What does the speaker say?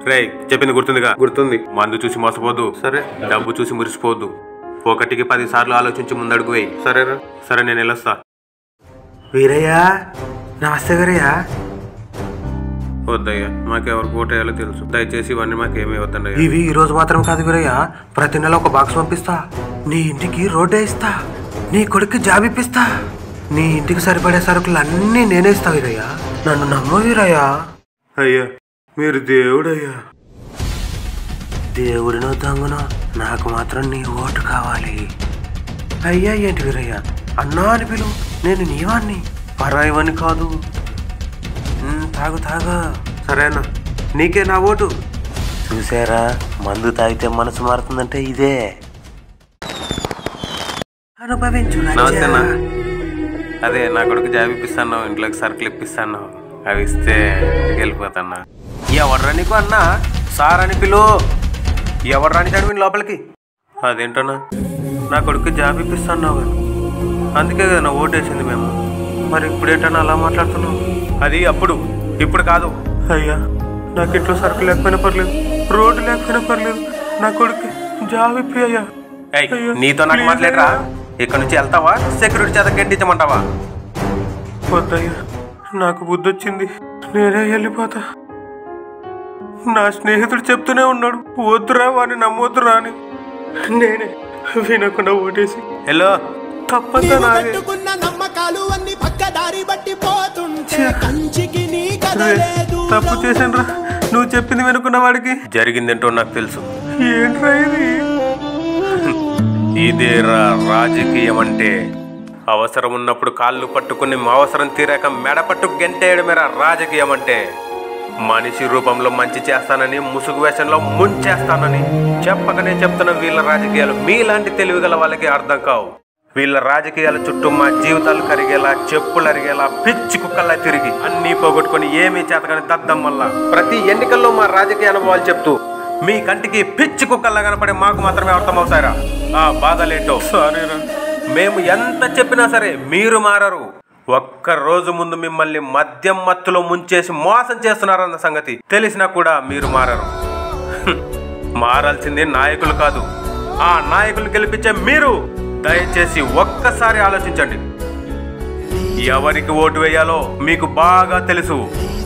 రేయ్ చెప్పింది గుర్తుందిగా గుర్తుంది మందు చూసి మోసపోద్దు సరే డబ్బు చూసి మురిసిపోవద్దు ఒకటికి పది సార్లు ఆలోచించి ముందడుగు వేయి సరేరా సరే నేను వెళ్ళొస్తా వీరయ్య నమస్తే వీరయ్య వద్దయ్యా మాకెవరు ఓటేయాలో తెలుసు దయచేసి ఇవన్నీ మాకేమీ వద్దండి ఇవి ఈ రోజు మాత్రం కాదు వీరయ్య ప్రతి నెల ఒక బాక్స్ పంపిస్తా నీ ఇంటికి రోడ్డే ఇస్తా నీ కొడుక్కి జాబ్ ఇప్పిస్తా నీ ఇంటికి సరిపడే సరుకులు అన్నీ నేనే ఇస్తా వీరయ్య నన్ను నమ్ము వీరయ్య అయ్యా మీరు దేవుడయ్యా దేవుడినో దొంగనో నాకు మాత్రం నీ ఓటు కావాలి అయ్యా ఏంటి వీరయ్య అన్నా అని పిలు నేను నీవాన్ని పరాయివని కాదు ఉమ్, తాగు తాగు సరేనా నీకే నా ఓటు చూసారా మందు తాగితే మనసు మారుతుందంటే ఇదే అనుభవించు నమస్తే అన్న అదే నా కొడుకు జాబ్ ఇప్పిస్తాను ఇంట్లోకి సరుకులు ఇప్పిస్తాను అవి ఇస్తే ఇంటికి వెళ్ళిపోతాన్నా ఎవడ్రా నీకు అన్నా సార్ అని పిలు ఎవడ్రా అని చదివి లోపలికి అదేంటన్నా నా కొడుకు జాబ్ ఇప్పిస్తాను అందుకే కదా నా ఓటేసింది మేము మరి ఇప్పుడేంటన్నా అలా మాట్లాడుతున్నావు అది అప్పుడు ఇప్పుడు కాదు అయ్యా నాకు ఇంట్లో సరుకు లేకపోయినా పర్లేదు రోడ్డు లేకపోయినా పర్లేదు నా కొడుకు జాబ్ ఇప్పి అయ్యా నీతో నాకు మాట్లాడరా ఇక్కడ నుంచి వెళ్తావా సెక్యూరిటీ చేత గడ్డించమంటావా వద్దయ్యా నాకు బుద్ధి వచ్చింది నేనే వెళ్ళిపోతా నా స్నేహితుడు చెప్తూనే ఉన్నాడు వద్దురా వాడిని నమ్మొద్దురా అని నేనే వినకుండా ఓటేసి హలో తప్పంతా నాదే పెట్టుకున్న నమ్మకాలు అన్ని పక్కదారి బట్టి పోతుంటే కంచికి నీ కదలేదు తప్పు చేశానురా నువ్వు చెప్పింది వినుకున్న వాడికి జరిగిందేంటో నాకు తెలుసు ఏంట్రా ఇది ఇదేరా రాజకీయం అంటే అవసరం ఉన్నప్పుడు కాళ్ళు పట్టుకుని అవసరం తీరాక మెడ పట్టు గెంటేయడమేరా రాజకీయం అంటే మనిషి రూపంలో మంచి చేస్తానని ముసుగు వేషంలో ముంచేస్తానని చెప్పకనే చెప్తున్న వీళ్ళ రాజకీయాలు మీలాంటి తెలివిగల వాళ్ళకి అర్థం కావు వీళ్ళ రాజకీయాల చుట్టూ మా జీవితాలు కరిగేలా చెప్పులు అరిగేలా పిచ్చి కుక్కల్లా తిరిగి అన్నీ పోగొట్టుకొని ఏమీ చేతకని దద్దం వల్ల ప్రతి ఎన్నికల్లో మా రాజకీయ అనుభవాలు చెప్తూ మీ కంటికి పిచ్చి కుక్కల్లా కనపడే మాకు మాత్రమే అర్థమవుతారా ఆ బాధలేంటో సారీరా మేము ఎంత చెప్పినా సరే మీరు మారరు ఒక్క రోజు ముందు మిమ్మల్ని మద్యం మత్తులో ముంచేసి మోసం చేస్తున్నారన్న సంగతి తెలిసినా కూడా మీరు మారరు హ్మ్. మారాల్సింది నాయకులు కాదు ఆ నాయకులు గెలిపించే మీరు దయచేసి ఒక్కసారి ఆలోచించండి ఎవరికి ఓటు వేయాలో మీకు బాగా తెలుసు